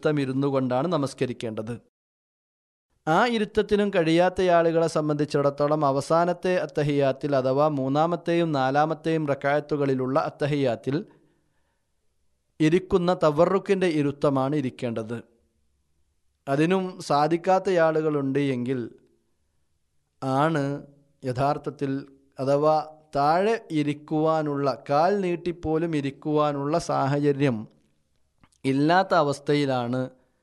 ഇരുത്തം ഇരുന്നു കൊണ്ടാണ് നമസ്കരിക്കേണ്ടത് ആ ഇരുത്തത്തിനും കഴിയാത്ത ആളുകളെ സംബന്ധിച്ചിടത്തോളം അവസാനത്തെ അത്തഹിയാത്തിൽ അഥവാ മൂന്നാമത്തെയും നാലാമത്തെയും റക്കായത്തുകളിലുള്ള അത്തഹിയാത്തിൽ ഇരിക്കുന്ന തവറുക്കിൻ്റെ ഇരുത്തമാണ് ഇരിക്കേണ്ടത് അതിനും സാധിക്കാത്ത ആളുകളുണ്ട് എങ്കിൽ ആണ് യഥാർത്ഥത്തിൽ അഥവാ താഴെ ഇരിക്കുവാനുള്ള കാൽ നീട്ടിപ്പോലും ഇരിക്കുവാനുള്ള സാഹചര്യം ഇല്ലാത്ത അവസ്ഥയിലാണ്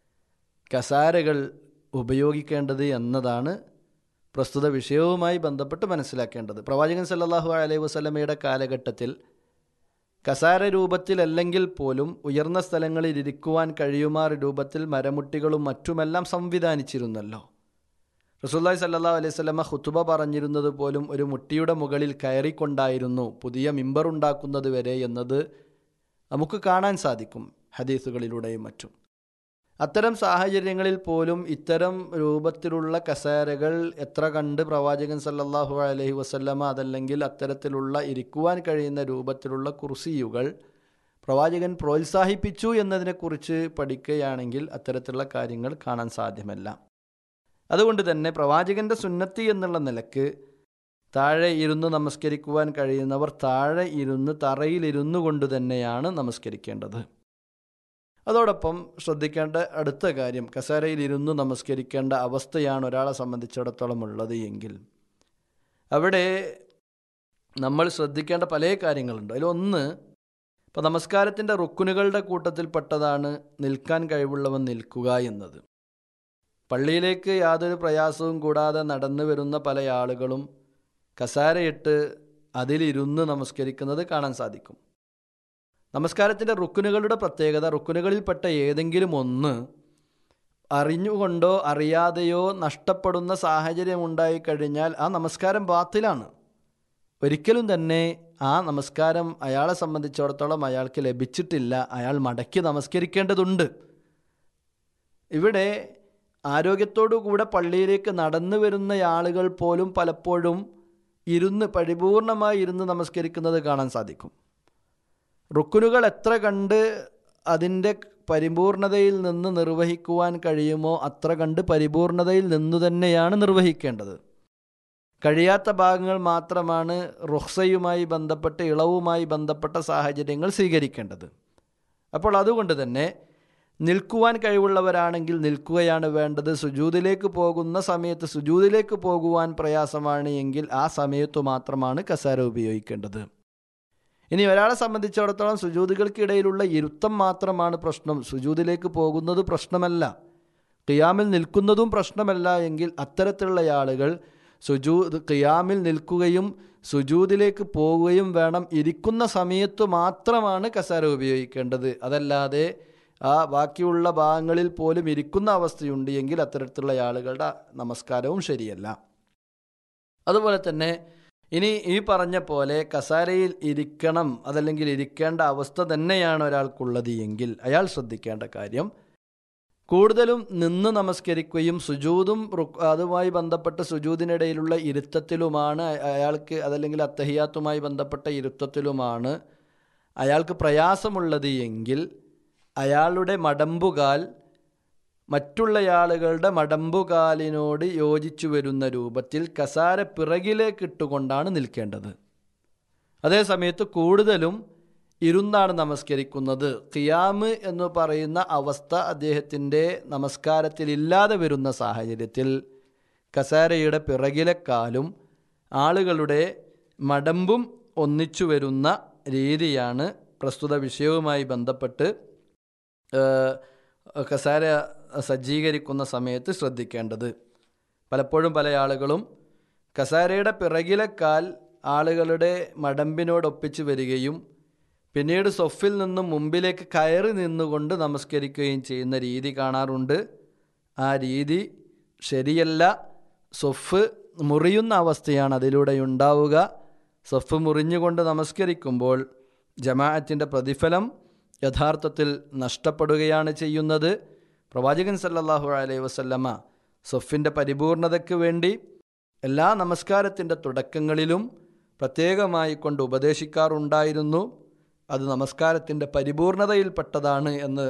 കസാരകൾ ഉപയോഗിക്കേണ്ടത് എന്നതാണ് പ്രസ്തുത വിഷയവുമായി ബന്ധപ്പെട്ട് മനസ്സിലാക്കേണ്ടത് പ്രവാചകൻ സല്ലല്ലാഹു അലൈഹി വസല്ലമയുടെ കാലഘട്ടത്തിൽ കസാര രൂപത്തിലല്ലെങ്കിൽ പോലും ഉയർന്ന സ്ഥലങ്ങളിൽ ഇരിക്കുവാൻ കഴിയുമാർ രൂപത്തിൽ മരമുട്ടികളും മറ്റുമെല്ലാം സംവിധാനിച്ചിരുന്നല്ലോ റസൂല്ലായി സല്ലാ അലൈഹി സ്വലമ ഹുത്തുബ പറഞ്ഞിരുന്നത് പോലും ഒരു മുട്ടിയുടെ മുകളിൽ കയറിക്കൊണ്ടായിരുന്നു പുതിയ മിമ്പർ ഉണ്ടാക്കുന്നത് വരെ എന്നത് നമുക്ക് കാണാൻ സാധിക്കും ഹദീസുകളിലൂടെയും മറ്റും അത്തരം സാഹചര്യങ്ങളിൽ പോലും ഇത്തരം രൂപത്തിലുള്ള കസേരകൾ എത്ര കണ്ട് പ്രവാചകൻ സല്ലല്ലാഹു അലൈഹി വസല്ലമ അതല്ലെങ്കിൽ അത്തരത്തിലുള്ള ഇരിക്കുവാൻ കഴിയുന്ന രൂപത്തിലുള്ള കുർസിയുകൾ പ്രവാചകൻ പ്രോത്സാഹിപ്പിച്ചു എന്നതിനെക്കുറിച്ച് പഠിക്കുകയാണെങ്കിൽ അത്തരത്തിലുള്ള കാര്യങ്ങൾ കാണാൻ സാധ്യമല്ല അതുകൊണ്ട് തന്നെ പ്രവാചകൻ്റെ സുന്നത്തി എന്നുള്ള നിലക്ക് താഴെ ഇരുന്ന് നമസ്കരിക്കുവാൻ കഴിയുന്നവർ താഴെ ഇരുന്ന് തറയിലിരുന്നു കൊണ്ട് തന്നെയാണ് നമസ്കരിക്കേണ്ടത് അതോടൊപ്പം ശ്രദ്ധിക്കേണ്ട അടുത്ത കാര്യം കസേരയിൽ ഇരുന്ന് നമസ്കരിക്കേണ്ട അവസ്ഥയാണ് ഒരാളെ സംബന്ധിച്ചിടത്തോളം ഉള്ളത് എങ്കിൽ അവിടെ നമ്മൾ ശ്രദ്ധിക്കേണ്ട പല കാര്യങ്ങളുണ്ട് അതിലൊന്ന് ഇപ്പോൾ നമസ്കാരത്തിൻ്റെ റുക്കുനുകളുടെ കൂട്ടത്തിൽപ്പെട്ടതാണ് നിൽക്കാൻ കഴിവുള്ളവൻ നിൽക്കുക എന്നത് പള്ളിയിലേക്ക് യാതൊരു പ്രയാസവും കൂടാതെ നടന്നു വരുന്ന പല ആളുകളും കസാരയിട്ട് അതിലിരുന്ന് നമസ്കരിക്കുന്നത് കാണാൻ സാധിക്കും നമസ്കാരത്തിൻ്റെ റുക്കുനുകളുടെ പ്രത്യേകത റുക്കുനുകളിൽപ്പെട്ട ഏതെങ്കിലും ഒന്ന് അറിഞ്ഞുകൊണ്ടോ അറിയാതെയോ നഷ്ടപ്പെടുന്ന സാഹചര്യം ഉണ്ടായിക്കഴിഞ്ഞാൽ ആ നമസ്കാരം ബാത്തിലാണ് ഒരിക്കലും തന്നെ ആ നമസ്കാരം അയാളെ സംബന്ധിച്ചിടത്തോളം അയാൾക്ക് ലഭിച്ചിട്ടില്ല അയാൾ മടക്കി നമസ്കരിക്കേണ്ടതുണ്ട് ഇവിടെ ആരോഗ്യത്തോടു കൂടെ പള്ളിയിലേക്ക് നടന്നു വരുന്ന ആളുകൾ പോലും പലപ്പോഴും ഇരുന്ന് പരിപൂർണമായി ഇരുന്ന് നമസ്കരിക്കുന്നത് കാണാൻ സാധിക്കും റുക്കുനുകൾ എത്ര കണ്ട് അതിൻ്റെ പരിപൂർണതയിൽ നിന്ന് നിർവഹിക്കുവാൻ കഴിയുമോ അത്ര കണ്ട് പരിപൂർണതയിൽ നിന്നു തന്നെയാണ് നിർവഹിക്കേണ്ടത് കഴിയാത്ത ഭാഗങ്ങൾ മാത്രമാണ് റുഹ്സയുമായി ബന്ധപ്പെട്ട് ഇളവുമായി ബന്ധപ്പെട്ട സാഹചര്യങ്ങൾ സ്വീകരിക്കേണ്ടത് അപ്പോൾ അതുകൊണ്ട് തന്നെ നിൽക്കുവാൻ കഴിവുള്ളവരാണെങ്കിൽ നിൽക്കുകയാണ് വേണ്ടത് സുജൂതിലേക്ക് പോകുന്ന സമയത്ത് സുജൂതിലേക്ക് പോകുവാൻ പ്രയാസമാണ് എങ്കിൽ ആ സമയത്തു മാത്രമാണ് കസാര ഉപയോഗിക്കേണ്ടത് ഇനി ഒരാളെ സംബന്ധിച്ചിടത്തോളം സുജൂതികൾക്കിടയിലുള്ള ഇരുത്തം മാത്രമാണ് പ്രശ്നം സുജൂതിലേക്ക് പോകുന്നത് പ്രശ്നമല്ല ഖിയാമിൽ നിൽക്കുന്നതും പ്രശ്നമല്ല എങ്കിൽ അത്തരത്തിലുള്ള ആളുകൾ സുജൂ ഖിയാമിൽ നിൽക്കുകയും സുജൂതിലേക്ക് പോവുകയും വേണം ഇരിക്കുന്ന സമയത്ത് മാത്രമാണ് കസാര ഉപയോഗിക്കേണ്ടത് അതല്ലാതെ ആ ബാക്കിയുള്ള ഭാഗങ്ങളിൽ പോലും ഇരിക്കുന്ന അവസ്ഥയുണ്ട് എങ്കിൽ അത്തരത്തിലുള്ള ആളുകളുടെ നമസ്കാരവും ശരിയല്ല അതുപോലെ തന്നെ ഇനി ഈ പറഞ്ഞ പോലെ കസാരയിൽ ഇരിക്കണം അതല്ലെങ്കിൽ ഇരിക്കേണ്ട അവസ്ഥ തന്നെയാണ് ഒരാൾക്കുള്ളത് എങ്കിൽ അയാൾ ശ്രദ്ധിക്കേണ്ട കാര്യം കൂടുതലും നിന്ന് നമസ്കരിക്കുകയും സുജൂതും അതുമായി ബന്ധപ്പെട്ട സുജൂതിനിടയിലുള്ള ഇരുത്തത്തിലുമാണ് അയാൾക്ക് അതല്ലെങ്കിൽ അത്തഹിയാത്തുമായി ബന്ധപ്പെട്ട ഇരുത്തത്തിലുമാണ് അയാൾക്ക് പ്രയാസമുള്ളത് എങ്കിൽ അയാളുടെ മടമ്പുകാൽ മറ്റുള്ള ആളുകളുടെ മടമ്പുകാലിനോട് യോജിച്ചു വരുന്ന രൂപത്തിൽ കസാര പിറകിലേക്ക് ഇട്ടുകൊണ്ടാണ് നിൽക്കേണ്ടത് അതേസമയത്ത് കൂടുതലും ഇരുന്നാണ് നമസ്കരിക്കുന്നത് ഖിയാമ് എന്ന് പറയുന്ന അവസ്ഥ അദ്ദേഹത്തിൻ്റെ നമസ്കാരത്തിൽ ഇല്ലാതെ വരുന്ന സാഹചര്യത്തിൽ കസാരയുടെ പിറകിലെ കാലും ആളുകളുടെ മടമ്പും ഒന്നിച്ചു വരുന്ന രീതിയാണ് പ്രസ്തുത വിഷയവുമായി ബന്ധപ്പെട്ട് കസാര സജ്ജീകരിക്കുന്ന സമയത്ത് ശ്രദ്ധിക്കേണ്ടത് പലപ്പോഴും പല ആളുകളും കസാരയുടെ പിറകിലെ കാൽ ആളുകളുടെ മടമ്പിനോടൊപ്പിച്ച് വരികയും പിന്നീട് സൊഫിൽ നിന്നും മുമ്പിലേക്ക് കയറി നിന്നുകൊണ്ട് നമസ്കരിക്കുകയും ചെയ്യുന്ന രീതി കാണാറുണ്ട് ആ രീതി ശരിയല്ല സൊഫ് മുറിയുന്ന അവസ്ഥയാണ് അതിലൂടെ ഉണ്ടാവുക സൊഫ് മുറിഞ്ഞുകൊണ്ട് നമസ്കരിക്കുമ്പോൾ ജമാഅത്തിൻ്റെ പ്രതിഫലം യഥാർത്ഥത്തിൽ നഷ്ടപ്പെടുകയാണ് ചെയ്യുന്നത് പ്രവാചകൻ സല്ലല്ലാഹു അലൈഹി വസല്ലമ സൊഫിൻ്റെ പരിപൂർണതയ്ക്ക് വേണ്ടി എല്ലാ നമസ്കാരത്തിൻ്റെ തുടക്കങ്ങളിലും പ്രത്യേകമായി കൊണ്ട് ഉപദേശിക്കാറുണ്ടായിരുന്നു അത് നമസ്കാരത്തിൻ്റെ പരിപൂർണതയിൽപ്പെട്ടതാണ് എന്ന്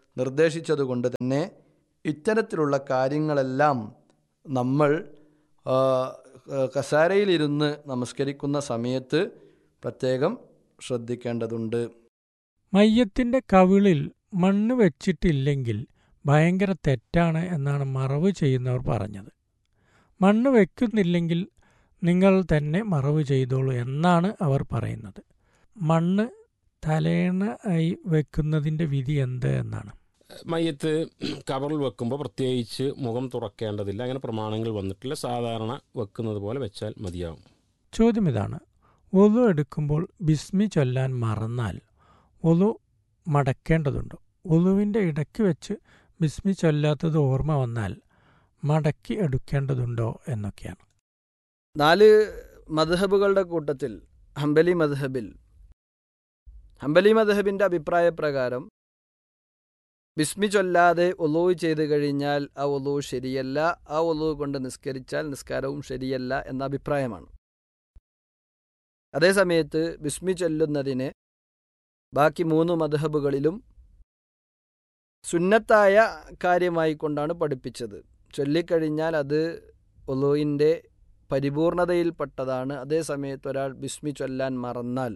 നിർദ്ദേശിച്ചതുകൊണ്ട് തന്നെ ഇത്തരത്തിലുള്ള കാര്യങ്ങളെല്ലാം നമ്മൾ ആ, കസാരയിലിരുന്ന് നമസ്കരിക്കുന്ന സമയത്ത് പ്രത്യേകം ശ്രദ്ധിക്കേണ്ടതുണ്ട് മയ്യത്തിന്റെ കവിളിൽ മണ്ണ് വെച്ചിട്ടില്ലെങ്കിൽ ഭയങ്കര തെറ്റാണ് എന്നാണ് മറവ് ചെയ്യുന്നവർ പറഞ്ഞത് മണ്ണ് വെക്കുന്നില്ലെങ്കിൽ നിങ്ങൾ തന്നെ മറവ് ചെയ്തോളൂ എന്നാണ് അവർ പറയുന്നത് മണ്ണ് തലേണ ആയി വെക്കുന്നതിൻ്റെ വിധി എന്ത് എന്നാണ് മയ്യത്ത് കവറിൽ വെക്കുമ്പോൾ പ്രത്യേകിച്ച് മുഖം തുറക്കേണ്ടതില്ല അങ്ങനെ പ്രമാണങ്ങൾ വന്നിട്ടില്ല സാധാരണ വെക്കുന്നത് പോലെ വെച്ചാൽ മതിയാവും ചോദ്യം ഇതാണ് ഒതു എടുക്കുമ്പോൾ ബിസ്മി ചൊല്ലാൻ മറന്നാൽ ഒതു മടക്കേണ്ടതുണ്ടോ ഒതുവിൻ്റെ ഇടയ്ക്ക് വെച്ച് ബിസ്മി ചൊല്ലാത്തത് ഓർമ്മ വന്നാൽ മടക്കി എടുക്കേണ്ടതുണ്ടോ എന്നൊക്കെയാണ് നാല് മദ്ഹബുകളുടെ കൂട്ടത്തിൽ ഹംബലി മദ്ഹബിൽ ഹംബലി മദ്ഹബിൻ്റെ അഭിപ്രായ പ്രകാരം ബിസ്മി ചൊല്ലാതെ ഒലു ചെയ്ത് കഴിഞ്ഞാൽ ആ ഒലു ശരിയല്ല ആ ഒലു കൊണ്ട് നിസ്കരിച്ചാൽ നിസ്കാരവും ശരിയല്ല എന്ന അഭിപ്രായമാണ് അതേസമയത്ത് ബിസ്മി ചൊല്ലുന്നതിനെ ബാക്കി മൂന്ന് മദ്ഹബുകളിലും സുന്നത്തായ കാര്യമായി കൊണ്ടാണ് പഠിപ്പിച്ചത് ചൊല്ലിക്കഴിഞ്ഞാൽ അത് ഒലുവിൻ്റെ പരിപൂർണതയിൽപ്പെട്ടതാണ് അതേസമയത്ത് ഒരാൾ ബിസ്മി ചൊല്ലാൻ മറന്നാൽ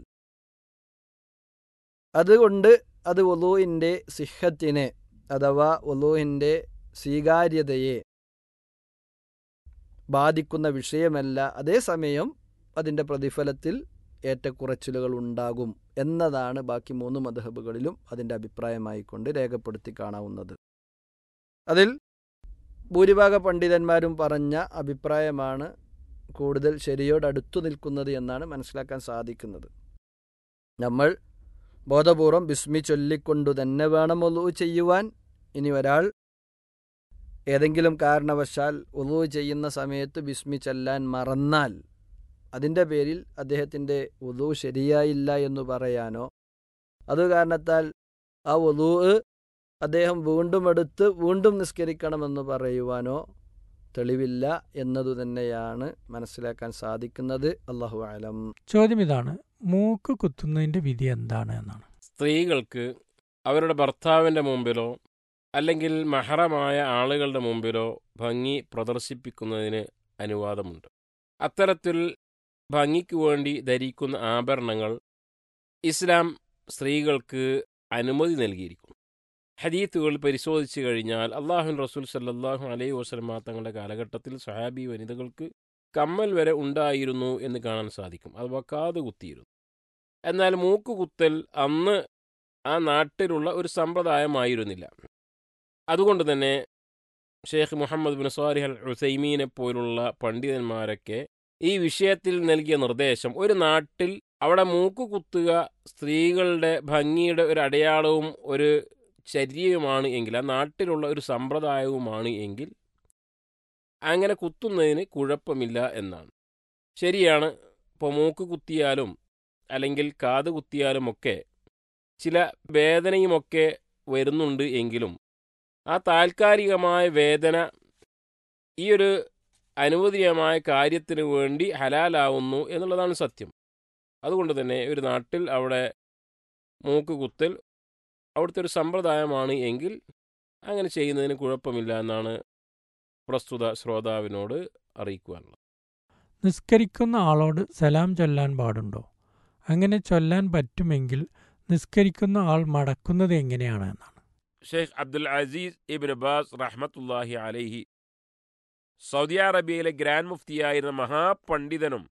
അതുകൊണ്ട് അത് ഒലുവിൻ്റെ സിഹത്തിനെ അഥവാ ഒലുവിൻ്റെ സ്വീകാര്യതയെ ബാധിക്കുന്ന വിഷയമല്ല അതേസമയം അതിൻ്റെ പ്രതിഫലത്തിൽ ഏറ്റക്കുറച്ചിലുകൾ ഉണ്ടാകും എന്നതാണ് ബാക്കി മൂന്ന് മധഹബുകളിലും അതിൻ്റെ അഭിപ്രായമായിക്കൊണ്ട് രേഖപ്പെടുത്തി കാണാവുന്നത് അതിൽ ഭൂരിഭാഗ പണ്ഡിതന്മാരും പറഞ്ഞ അഭിപ്രായമാണ് കൂടുതൽ ശരിയോടടുത്തു നിൽക്കുന്നത് എന്നാണ് മനസ്സിലാക്കാൻ സാധിക്കുന്നത് നമ്മൾ ബോധപൂർവം ബിസ്മി ചൊല്ലിക്കൊണ്ടു തന്നെ വേണം ഒലു ചെയ്യുവാൻ ഇനി ഒരാൾ ഏതെങ്കിലും കാരണവശാൽ ഒലു ചെയ്യുന്ന സമയത്ത് ബിസ്മി ചൊല്ലാൻ മറന്നാൽ അതിൻ്റെ പേരിൽ അദ്ദേഹത്തിൻ്റെ ഒലു ശരിയായില്ല എന്ന് പറയാനോ അത് കാരണത്താൽ ആ ഒലു അദ്ദേഹം വീണ്ടും എടുത്ത് വീണ്ടും നിസ്കരിക്കണമെന്ന് പറയുവാനോ തെളിവില്ല എന്നതു തന്നെയാണ് മനസ്സിലാക്കാൻ സാധിക്കുന്നത് അള്ളാഹു ആലം ചോദ്യം ഇതാണ് മൂക്ക് കുത്തുന്നതിൻ്റെ വിധി എന്താണ് എന്നാണ് സ്ത്രീകൾക്ക് അവരുടെ ഭർത്താവിൻ്റെ മുമ്പിലോ അല്ലെങ്കിൽ മഹറമായ ആളുകളുടെ മുമ്പിലോ ഭംഗി പ്രദർശിപ്പിക്കുന്നതിന് അനുവാദമുണ്ട് അത്തരത്തിൽ ഭംഗിക്ക് വേണ്ടി ധരിക്കുന്ന ആഭരണങ്ങൾ ഇസ്ലാം സ്ത്രീകൾക്ക് അനുമതി നൽകിയിരിക്കുന്നു ഹദീത്തുകൾ പരിശോധിച്ചു കഴിഞ്ഞാൽ അള്ളാഹുൻ റസൂൽ സല്ലാഹു അലൈഹി വസ്ലമ തങ്ങളുടെ കാലഘട്ടത്തിൽ സഹാബി വനിതകൾക്ക് കമ്മൽ വരെ ഉണ്ടായിരുന്നു എന്ന് കാണാൻ സാധിക്കും അഥവാ കാത് കുത്തിയിരുന്നു എന്നാൽ മൂക്ക് കുത്തൽ അന്ന് ആ നാട്ടിലുള്ള ഒരു സമ്പ്രദായമായിരുന്നില്ല അതുകൊണ്ട് തന്നെ Sheikh Muhammad bin Salih al ഉസൈമീനെ പോലുള്ള പണ്ഡിതന്മാരൊക്കെ ഈ വിഷയത്തിൽ നൽകിയ നിർദ്ദേശം ഒരു നാട്ടിൽ അവിടെ മൂക്ക് കുത്തുക സ്ത്രീകളുടെ ഭംഗിയുടെ ഒരു അടയാളവും ഒരു ചര്യയുമാണ് എങ്കിൽ ആ നാട്ടിലുള്ള ഒരു സമ്പ്രദായവുമാണ് എങ്കിൽ അങ്ങനെ കുത്തുന്നതിന് കുഴപ്പമില്ല എന്നാണ് ശരിയാണ് ഇപ്പോൾ മൂക്ക് കുത്തിയാലും അല്ലെങ്കിൽ കാത് കുത്തിയാലുമൊക്കെ ചില വേദനയുമൊക്കെ വരുന്നുണ്ട് എങ്കിലും ആ താൽക്കാലികമായ വേദന ഈ ഒരു അനുവദനീയമായ കാര്യത്തിന് വേണ്ടി ഹലാലാവുന്നു എന്നുള്ളതാണ് സത്യം അതുകൊണ്ട് തന്നെ ഒരു നാട്ടിൽ അവിടെ മൂക്ക് കുത്തൽ അവിടുത്തെ ഒരു സമ്പ്രദായമാണ് എങ്കിൽ അങ്ങനെ ചെയ്യുന്നതിന് കുഴപ്പമില്ല എന്നാണ് പ്രസ്തുത ശ്രോതാവിനോട് അറിയിക്കുവാനുള്ളത് നിസ്കരിക്കുന്ന ആളോട് സലാം ചൊല്ലാൻ പാടുണ്ടോ അങ്ങനെ ചൊല്ലാൻ പറ്റുമെങ്കിൽ നിസ്കരിക്കുന്ന ആൾ മടക്കുന്നത് എങ്ങനെയാണ് എന്നാണ് Sheikh Abdul Aziz ibn Baz റഹ്മത്തുല്ലാഹി അലൈഹി സൗദി അറേബ്യയിലെ ഗ്രാൻഡ് മുഫ്തിയായിരുന്ന മഹാപണ്ഡിതനും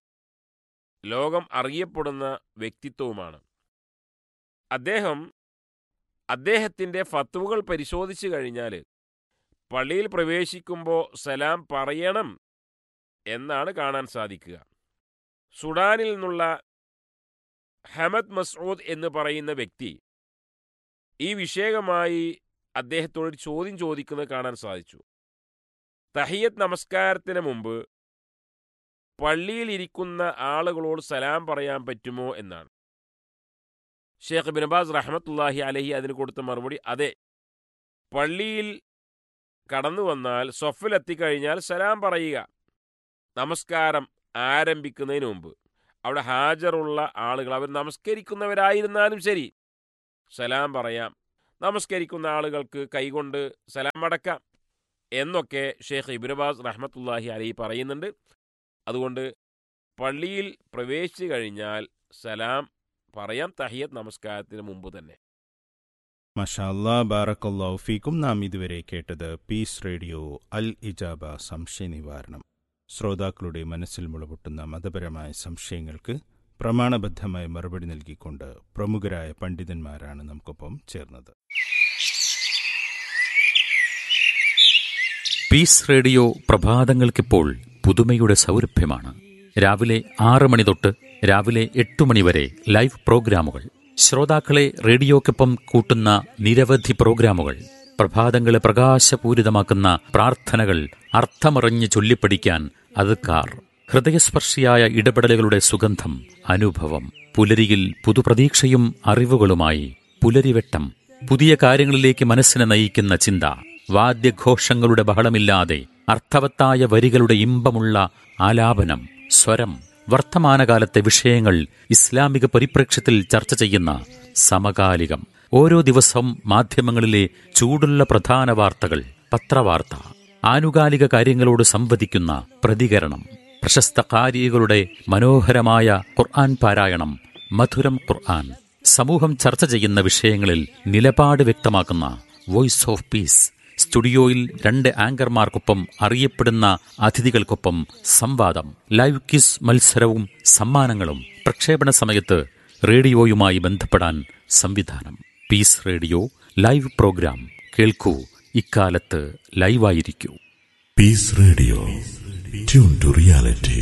ലോകം അറിയപ്പെടുന്ന വ്യക്തിത്വവുമാണ് അദ്ദേഹം അദ്ദേഹത്തിൻ്റെ ഫത്തുവകൾ പരിശോധിച്ചു കഴിഞ്ഞാൽ പള്ളിയിൽ പ്രവേശിക്കുമ്പോൾ സലാം പറയണം എന്നാണ് കാണാൻ സാധിക്കുക സുഡാനിൽ നിന്നുള്ള ഹമദ് മസ്ഊദ് എന്ന് പറയുന്ന വ്യക്തി ഈ വിഷയകമായി അദ്ദേഹത്തോട് ഒരു ചോദ്യം ചോദിക്കുന്നത് കാണാൻ സാധിച്ചു തഹിയത്ത് നമസ്കാരത്തിന് മുമ്പ് പള്ളിയിൽ ഇരിക്കുന്ന ആളുകളോട് സലാം പറയാൻ പറ്റുമോ എന്നാണ് ഷേഖ് ബിനബാസ് റഹ്മത്തുല്ലാഹി അലഹി അതിന് കൊടുത്ത മറുപടി അതെ പള്ളിയിൽ കടന്നു വന്നാൽ സ്വഫിലെത്തിക്കഴിഞ്ഞാൽ സലാം പറയുക നമസ്കാരം ആരംഭിക്കുന്നതിന് മുമ്പ് അവിടെ ഹാജറുള്ള ആളുകൾ അവർ നമസ്കരിക്കുന്നവരായിരുന്നാലും ശരി സലാം പറയാം നമസ്കരിക്കുന്ന ആളുകൾക്ക് കൈകൊണ്ട് സലാം മടക്കാം എന്നൊക്കെ ഷെയ്ഖ് ഇബ്നുബാസ് റഹ്മത്തുല്ലാഹി അലി പറയുന്നുണ്ട് അതുകൊണ്ട് പള്ളിയിൽ പ്രവേശിച്ചു കഴിഞ്ഞാൽ സലാം പറയാം തഹിയത്ത് നമസ്കാരത്തിന് മുമ്പ് തന്നെ മഷാല്ലാ ബാറക്കല്ലാഹു ഫീക്കും നാം ഇതുവരെ കേട്ടത് പീസ് റേഡിയോ അൽ ഇജാബ സംശയ നിവാരണം ശ്രോതാക്കളുടെ മനസ്സിൽ മുളപൊട്ടുന്ന മതപരമായ സംശയങ്ങൾക്ക് പ്രമാണബദ്ധമായ മറുപടി നൽകിക്കൊണ്ട് പ്രമുഖരായ പണ്ഡിതന്മാരാണ് നമുക്കൊപ്പം ചേർന്നത് പീസ് റേഡിയോ പ്രഭാതങ്ങൾക്കിപ്പോൾ പുതുമയുടെ സൗരഭ്യമാണ് രാവിലെ ആറ് മണി തൊട്ട് രാവിലെ എട്ട് മണി വരെ ലൈവ് പ്രോഗ്രാമുകൾ ശ്രോതാക്കളെ റേഡിയോക്കൊപ്പം കൂട്ടുന്ന നിരവധി പ്രോഗ്രാമുകൾ പ്രഭാതങ്ങളെ പ്രകാശപൂരിതമാക്കുന്ന പ്രാർത്ഥനകൾ അർത്ഥമറിഞ്ഞ് ചൊല്ലിപ്പഠിക്കാൻ അതുക്കാർ ഹൃദയസ്പർശിയായ ഇടപെടലുകളുടെ സുഗന്ധം അനുഭവം പുലരിയിൽ പുതുപ്രതീക്ഷയും അറിവുകളുമായി പുലരിവെട്ടം പുതിയ കാര്യങ്ങളിലേക്ക് മനസ്സിനെ നയിക്കുന്ന ചിന്ത വാദ്യഘോഷങ്ങളുടെ ബഹളമില്ലാതെ അർത്ഥവത്തായ വരികളുടെ ഇമ്പമുള്ള ആലാപനം സ്വരം വർത്തമാനകാലത്തെ വിഷയങ്ങൾ ഇസ്ലാമിക പരിപ്രേക്ഷ്യത്തിൽ ചർച്ച ചെയ്യുന്ന സമകാലികം ഓരോ ദിവസവും മാധ്യമങ്ങളിലെ ചൂടുള്ള പ്രധാന വാർത്തകൾ പത്രവാർത്ത ആനുകാലിക കാര്യങ്ങളോട് സംവദിക്കുന്ന പ്രതികരണം പ്രശസ്ത കാരികളുടെ മനോഹരമായ ഖുർആൻ പാരായണം മധുരം ഖുർആൻ സമൂഹം ചർച്ച ചെയ്യുന്ന വിഷയങ്ങളിൽ നിലപാട് വ്യക്തമാക്കുന്ന വോയിസ് ഓഫ് പീസ് സ്റ്റുഡിയോയിൽ രണ്ട് ആങ്കർമാർക്കൊപ്പം അറിയപ്പെടുന്ന അതിഥികൾക്കൊപ്പം സംവാദം ലൈവ് കിസ് മത്സരവും സമ്മാനങ്ങളും പ്രക്ഷേപണ സമയത്ത് റേഡിയോയുമായി ബന്ധപ്പെടാൻ സംവിധാനം പീസ് റേഡിയോ ലൈവ് പ്രോഗ്രാം കേൾക്കൂ ഇക്കാലത്ത് ലൈവായിരിക്കൂ Peace Radio. Tune to reality.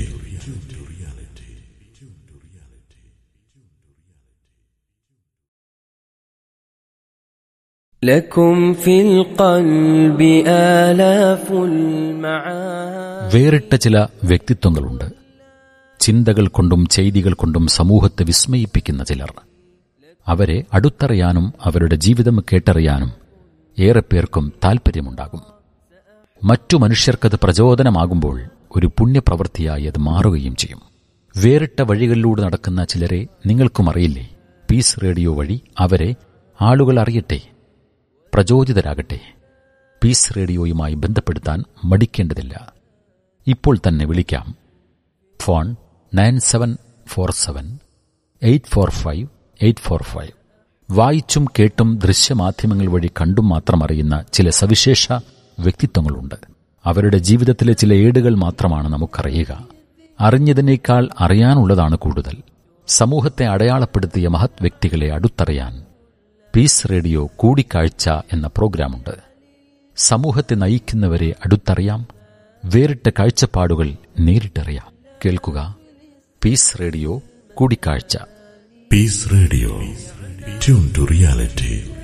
لكم في القلب آلاف المعاني വേറിട്ട ചില വ്യക്തിത്വങ്ങളുണ്ട് ചിന്തകൾ കൊണ്ടും ചെയ്തികൾ കൊണ്ടും സമൂഹത്തെ വിസ്മയിപ്പിക്കുന്ന ചിലർ അവരെ അടുത്തറിയാനും അവരുടെ ജീവിതം കേട്ടറിയാനും ഏറെ പേർക്കും താൽപ്പര്യമുണ്ടാകും മറ്റു മനുഷ്യർക്കത് പ്രചോദനമാകുമ്പോൾ ഒരു പുണ്യപ്രവൃത്തിയായി അത് മാറുകയും ചെയ്യും വേറിട്ട വഴികളിലൂടെ നടക്കുന്ന ചിലരെ നിങ്ങൾക്കും അറിയില്ലേ പീസ് റേഡിയോ വഴി അവരെ ആളുകൾ അറിയട്ടെ പ്രചോദിതരാകട്ടെ പീസ് റേഡിയോയുമായി ബന്ധപ്പെടുത്താൻ മടിക്കേണ്ടതില്ല ഇപ്പോൾ തന്നെ വിളിക്കാം phone nine seven four seven eight four five eight four five വായിച്ചും കേട്ടും ദൃശ്യമാധ്യമങ്ങൾ വഴി കണ്ടും മാത്രം അറിയുന്ന ചില സവിശേഷ വ്യക്തിത്വങ്ങളുണ്ട് അവരുടെ ജീവിതത്തിലെ ചില ഏടുകൾ മാത്രമാണ് നമുക്കറിയുക അറിഞ്ഞതിനേക്കാൾ അറിയാനുള്ളതാണ് കൂടുതൽ സമൂഹത്തെ അടയാളപ്പെടുത്തിയ മഹത് വ്യക്തികളെ അടുത്തറിയാൻ പീസ് റേഡിയോ കൂടിക്കാഴ്ച എന്ന പ്രോഗ്രാമുണ്ട് സമൂഹത്തെ നയിക്കുന്നവരെ അടുത്തറിയാം വേറിട്ട കാഴ്ചപ്പാടുകൾ നേരിട്ടറിയാം കേൾക്കുക പീസ് റേഡിയോ കൂടിക്കാഴ്ച Peace Radio. Tune to reality.